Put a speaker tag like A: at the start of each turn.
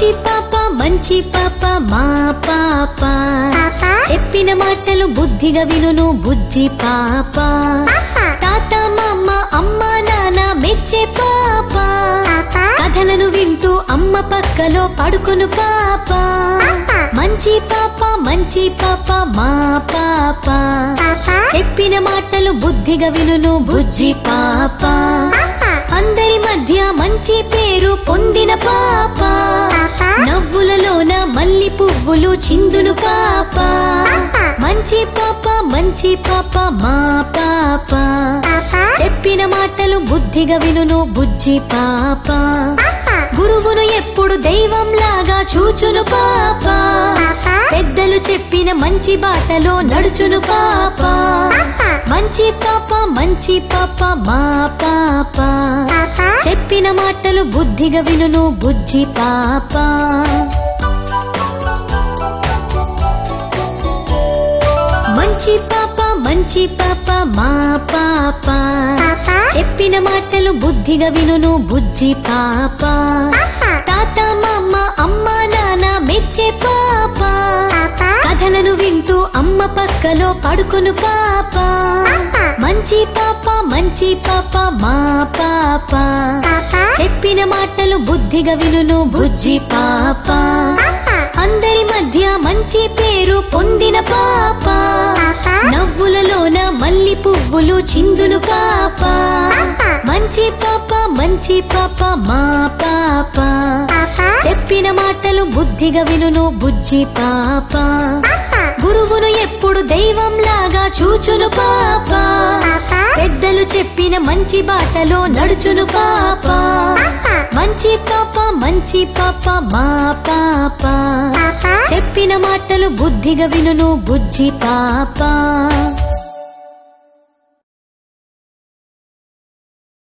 A: మంచి పాప మంచి పాప మా పాప చెప్పిన మాటలు బుద్ధిగా వినును బుజ్జి పాప తాత మామ అమ్మ నాన్న మెచ్చే పాప కథలను వింటూ అమ్మ పక్కలో పడుకును పాప మంచి పాప మంచి పాప మా పాప చెప్పిన మాటలు బుద్ధిగా వినును బుజ్జి పాప అందరి మధ్య మంచి పేరు పొందిన పాప నవ్వులలోన మల్లి పువ్వులు చిందును పాప మంచి పాప మంచి పాప మా పాప చెప్పిన మాటలు బుద్ధిగా వినును బుజ్జి పాప గురువును ఎప్పుడు దైవంలాగా చూచును పాప పెద్దలు చెప్పిన మంచి బాటలో నడుచును పాప మంచి పాప మంచి పాప మా పాప చెప్పిన మాటలు బుద్ధిగా వినును బుజ్జి పాప మంచి పాప మంచి పాప మా పాప చెప్పిన మాటలు బుద్ధిగా వినును బుజ్జి పాప తాత మామ అమ్మ నాన్న మెచ్చే పాప కథలను వింటూ అమ్మ పక్కలో పడుకును పాప మంచి పాప మంచి పాప మా పాప చెప్పిన మాటలు బుద్ధిగా వినును బుజ్జి పాప అందరి మధ్య మంచి పేరు పొందిన పాప నవ్వులలోన మల్లి పువ్వులు చిందును పాప మంచి పాప మంచి పాప మా పాప చెప్పిన మాటలు బుద్ధిగా వినును బుజ్జి పాప గురువును ఎప్పుడు దైవంలాగా చూచును పాప పెద్దలు చెప్పిన మంచి బాటలో నడుచును పాప మంచి పాప మంచి పాప మా పాప చెప్పిన మాటలు బుద్ధిగా వినును బుజ్జి పాప